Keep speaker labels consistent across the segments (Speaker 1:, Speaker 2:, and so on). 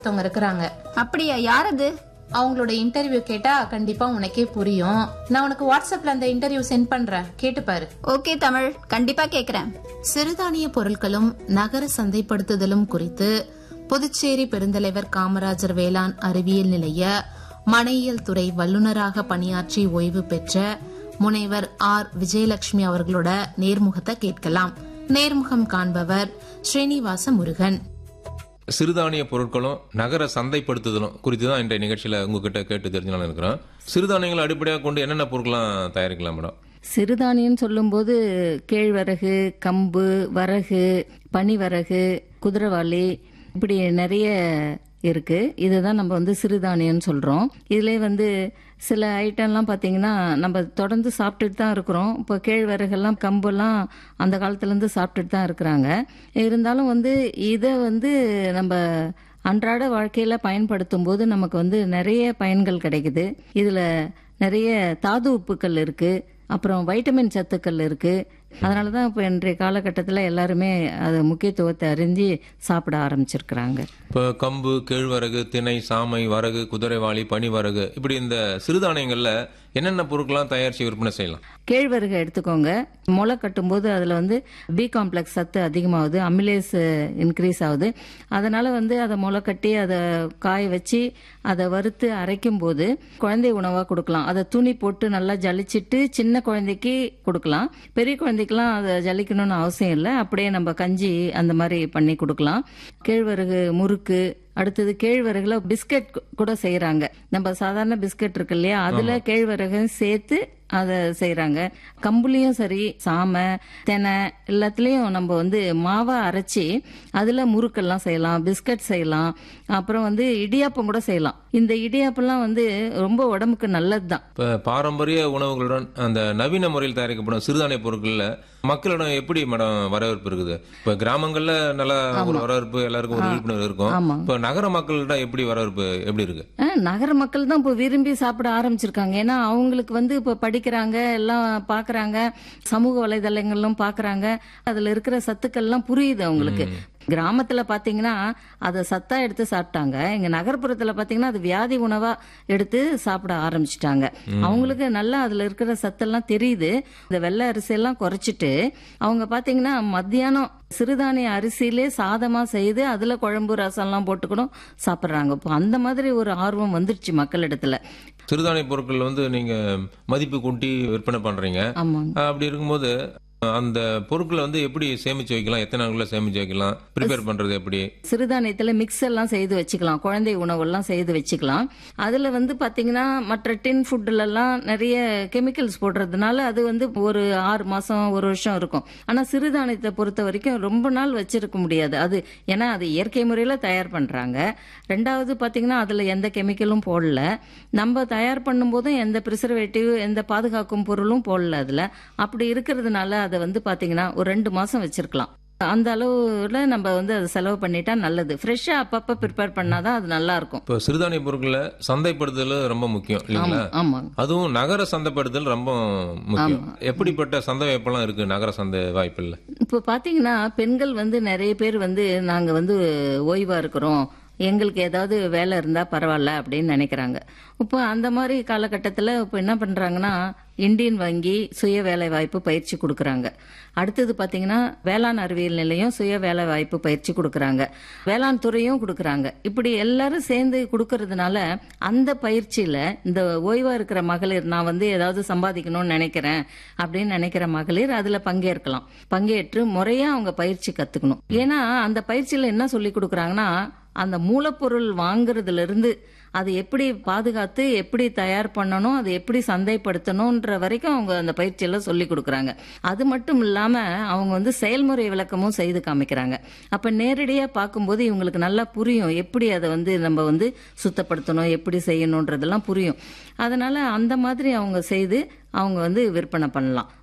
Speaker 1: ஒருத்தவங்க இருக்கிறாங்க
Speaker 2: அப்படியா யார் அது
Speaker 1: அவங்களோட இன்டர்வியூ கேட்டா கண்டிப்பா உனக்கே புரியும் நான் உனக்கு வாட்ஸ்அப்ல அந்த இன்டர்வியூ சென்ட் பண்றேன் கேட்டு பாரு
Speaker 2: ஓகே தமிழ் கண்டிப்பா கேக்குறேன்
Speaker 1: சிறுதானிய பொருட்களும் நகர சந்தைப்படுத்துதலும் குறித்து புதுச்சேரி பெருந்தலைவர் காமராஜர் வேளாண் அறிவியல் நிலைய மனையியல் துறை வல்லுநராக பணியாற்றி ஓய்வு பெற்ற முனைவர் ஆர் விஜயலட்சுமி அவர்களோட நேர்முகத்தை கேட்கலாம் நேர்முகம் காண்பவர் ஸ்ரீனிவாச முருகன்
Speaker 3: சிறுதானிய பொருட்களும் நகர சந்தைப்படுத்துதலும் குறித்து தான் இன்றைய நிகழ்ச்சியில் உங்ககிட்ட கேட்டு தெரிஞ்சுக்கலாம் இருக்கிறோம் சிறுதானியங்களை அடிப்படையாக கொண்டு என்னென்ன பொருட்கள்லாம் தயாரிக்கலாம் மேடம்
Speaker 4: சிறுதானியம் சொல்லும்போது கேழ்வரகு கம்பு வரகு பனிவரகு குதிரவாளி இப்படி நிறைய இருக்கு இதுதான் நம்ம வந்து சிறுதானியம்னு சொல்றோம் இதுல வந்து சில ஐட்டம்லாம் பார்த்தீங்கன்னா நம்ம தொடர்ந்து சாப்பிட்டுட்டு தான் இருக்கிறோம் இப்போ கேழ்வரகெல்லாம் கம்பெல்லாம் அந்த காலத்துலேருந்து சாப்பிட்டுட்டு தான் இருக்கிறாங்க இருந்தாலும் வந்து இதை வந்து நம்ம அன்றாட வாழ்க்கையில் பயன்படுத்தும் போது நமக்கு வந்து நிறைய பயன்கள் கிடைக்குது இதில் நிறைய தாது உப்புக்கள் இருக்கு அப்புறம் வைட்டமின் சத்துக்கள் இருக்கு அதனால தான் இப்போ இன்றைய காலகட்டத்தில் எல்லாருமே அது முக்கியத்துவத்தை அறிஞ்சு சாப்பிட ஆரம்பிச்சிருக்கிறாங்க
Speaker 3: இப்போ கம்பு கேழ்வரகு திணை சாமை வரகு குதிரைவாளி பனிவரகு இப்படி இந்த சிறுதானியங்களில் என்னென்ன பொருட்கள்லாம் தயாரித்து விற்பனை செய்யலாம்
Speaker 4: கேழ்வரகு எடுத்துக்கோங்க முளை கட்டும்போது அதில் வந்து பி காம்ப்ளெக்ஸ் சத்து அதிகமாகுது அமிலேஸ் இன்க்ரீஸ் ஆகுது அதனால வந்து அதை முளை கட்டி அதை காய வச்சு அதை வறுத்து அரைக்கும் போது குழந்தை உணவாக கொடுக்கலாம் அதை துணி போட்டு நல்லா ஜலிச்சிட்டு சின்ன குழந்தைக்கு கொடுக்கலாம் பெரிய குழந்தைக்கெல்லாம் அதை ஜலிக்கணும்னு அவசியம் இல்லை அப்படியே நம்ம கஞ்சி அந்த மாதிரி பண்ணி கொடுக்கலாம் கேழ்வரகு முறுக்கு அடுத்தது கேழ்வரகுல பிஸ்கட் கூட செய்யறாங்க நம்ம சாதாரண பிஸ்கட் இருக்கு இல்லையா அதுல கேழ்வரகு சேர்த்து அதை செய்யறாங்க கம்புலையும் சரி சாமை தெனை எல்லாத்துலயும் நம்ம வந்து மாவை அரைச்சி அதுல முறுக்கெல்லாம் செய்யலாம் பிஸ்கட் செய்யலாம் அப்புறம் வந்து இடியாப்பம் கூட செய்யலாம் இந்த இடியாப்பம்லாம் வந்து ரொம்ப உடம்புக்கு நல்லதுதான்
Speaker 3: இப்போ பாரம்பரிய உணவுகளுடன் அந்த நவீன முறையில் தயாரிக்கப்படும் சிறுதானிய பொருட்களில் மக்களிடம் எப்படி மேடம் வரவேற்பு இருக்குது இப்போ கிராமங்களில் நல்ல ஒரு வரவேற்பு எல்லாருக்கும் ஒரு விழிப்புணர்வு இருக்கும்
Speaker 4: ஆமா.
Speaker 3: இப்போ நகர மக்களிடம் எப்படி வரவேற்பு எப்படி இருக்கு
Speaker 4: ஆ, நகர மக்கள் தான் இப்போ விரும்பி சாப்பிட ஆரம்பிச்சிருக்காங்க ஏன்னா அவங்களுக்கு வந்து இப்போ படிக்கிறாங்க எல்லாம் பார்க்கறாங்க சமூக வலைதளங்களும் பார்க்கறாங்க அதுல இருக்கிற சத்துக்கள்லாம் புரியுது அவங்களுக்கு கிராமத்துல பாத்தீங்கன்னா அதை சத்தா எடுத்து சாப்பிட்டாங்க இங்க நகர்ப்புறத்துல பாத்தீங்கன்னா அது வியாதி உணவா எடுத்து சாப்பிட ஆரம்பிச்சிட்டாங்க அவங்களுக்கு நல்லா அதுல இருக்கிற சத்தெல்லாம் தெரியுது இந்த வெள்ளை அரிசி எல்லாம் குறைச்சிட்டு அவங்க பாத்தீங்கன்னா மத்தியானம் சிறுதானிய அரிசியிலே சாதமா செய்து அதுல குழம்பு ரசம்லாம் போட்டுக்கணும் சாப்பிடுறாங்க இப்போ அந்த மாதிரி ஒரு ஆர்வம் வந்துருச்சு மக்களிடத்துல
Speaker 3: சிறுதானிய பொருட்கள் வந்து நீங்க மதிப்பு கூட்டி விற்பனை பண்றீங்க
Speaker 4: ஆமாங்க
Speaker 3: அப்படி இருக்கும்போது அந்த பொருட்களை வந்து எப்படி சேமிச்சு வைக்கலாம் எத்தனை நாளுக்குள்ள சேமிச்சு வைக்கலாம் ப்ரிப்பேர் பண்றது எப்படி
Speaker 4: சிறுதானியத்துல மிக்ஸ் எல்லாம் செய்து வச்சுக்கலாம் குழந்தை உணவெல்லாம் செய்து வச்சுக்கலாம் அதுல வந்து பாத்தீங்கன்னா மற்ற டின் ஃபுட்ல எல்லாம் நிறைய கெமிக்கல்ஸ் போடுறதுனால அது வந்து ஒரு ஆறு மாசம் ஒரு வருஷம் இருக்கும் ஆனா சிறுதானியத்தை பொறுத்த வரைக்கும் ரொம்ப நாள் வச்சிருக்க முடியாது அது ஏன்னா அது இயற்கை முறையில தயார் பண்றாங்க ரெண்டாவது பாத்தீங்கன்னா அதுல எந்த கெமிக்கலும் போடல நம்ம தயார் பண்ணும்போதும் எந்த ப்ரிசர்வேட்டிவ் எந்த பாதுகாக்கும் பொருளும் போடல அதுல அப்படி இருக்கிறதுனால அதை வந்து பாத்தீங்கன்னா ஒரு ரெண்டு மாசம் வச்சிருக்கலாம் அந்த அளவுல நம்ம வந்து அதை செலவு பண்ணிட்டா நல்லது ஃப்ரெஷ்ஷா அப்பப்ப ப்ரிப்பேர் பண்ணாதான் அது நல்லா இருக்கும்
Speaker 3: இப்போ சிறுதானிய பொருட்களை சந்தைப்படுத்துதல் ரொம்ப முக்கியம் இல்லைங்களா
Speaker 4: ஆமாங்க
Speaker 3: அதுவும் நகர சந்தைப்படுத்தல் ரொம்ப முக்கியம் எப்படிப்பட்ட சந்தை வாய்ப்பெல்லாம் இருக்கு நகர சந்தை வாய்ப்புல
Speaker 4: இப்போ பாத்தீங்கன்னா பெண்கள் வந்து நிறைய பேர் வந்து நாங்க வந்து ஓய்வா இருக்கிறோம் எங்களுக்கு ஏதாவது வேலை இருந்தா பரவாயில்ல அப்படின்னு நினைக்கிறாங்க இப்போ அந்த மாதிரி காலகட்டத்தில் இப்போ என்ன பண்றாங்கன்னா இந்தியன் வங்கி சுய வேலை வாய்ப்பு பயிற்சி கொடுக்கறாங்க அடுத்தது பாத்தீங்கன்னா வேளாண் அறிவியல் நிலையம் சுய வேலை வாய்ப்பு பயிற்சி கொடுக்கறாங்க வேளாண் துறையும் கொடுக்கறாங்க இப்படி எல்லாரும் சேர்ந்து கொடுக்கறதுனால அந்த பயிற்சியில இந்த ஓய்வா இருக்கிற மகளிர் நான் வந்து ஏதாவது சம்பாதிக்கணும்னு நினைக்கிறேன் அப்படின்னு நினைக்கிற மகளிர் அதுல பங்கேற்கலாம் பங்கேற்று முறையா அவங்க பயிற்சி கத்துக்கணும் ஏன்னா அந்த பயிற்சியில என்ன சொல்லி கொடுக்கறாங்கன்னா அந்த மூலப்பொருள் வாங்குறதுல இருந்து அது எப்படி பாதுகாத்து எப்படி தயார் பண்ணணும் அது எப்படி சந்தைப்படுத்தணும்ன்ற வரைக்கும் அவங்க அந்த பயிற்சியெல்லாம் சொல்லி கொடுக்குறாங்க அது மட்டும் இல்லாம அவங்க வந்து செயல்முறை விளக்கமும் செய்து காமிக்கிறாங்க அப்ப நேரடியா பார்க்கும்போது இவங்களுக்கு நல்லா புரியும் எப்படி அதை வந்து நம்ம வந்து சுத்தப்படுத்தணும் எப்படி செய்யணுன்றதெல்லாம் புரியும் அதனால அந்த மாதிரி அவங்க செய்து அவங்க வந்து விற்பனை பண்ணலாம்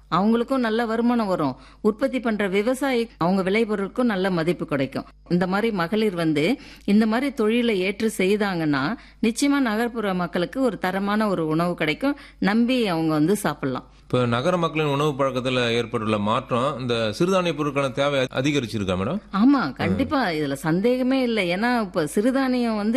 Speaker 4: அவங்களுக்கும் நல்ல வருமானம் வரும் உற்பத்தி பண்ற விவசாயி அவங்க விளைபொருளுக்கும் நல்ல மதிப்பு கிடைக்கும் இந்த மாதிரி மகளிர் வந்து இந்த மாதிரி தொழிலை ஏற்று செய்தாங்கன்னா நிச்சயமா நகர்ப்புற மக்களுக்கு ஒரு தரமான ஒரு உணவு கிடைக்கும் நம்பி அவங்க வந்து சாப்பிடலாம்
Speaker 3: இப்போ நகர மக்களின் உணவு பழக்கத்துல ஏற்பட்டுள்ள மாற்றம் இந்த சிறுதானிய பொருட்களுக்கான தேவை அதிகரிச்சிருக்கா மேடம்
Speaker 4: ஆமா கண்டிப்பா இதுல சந்தேகமே இல்லை ஏன்னா இப்ப சிறுதானியம் வந்து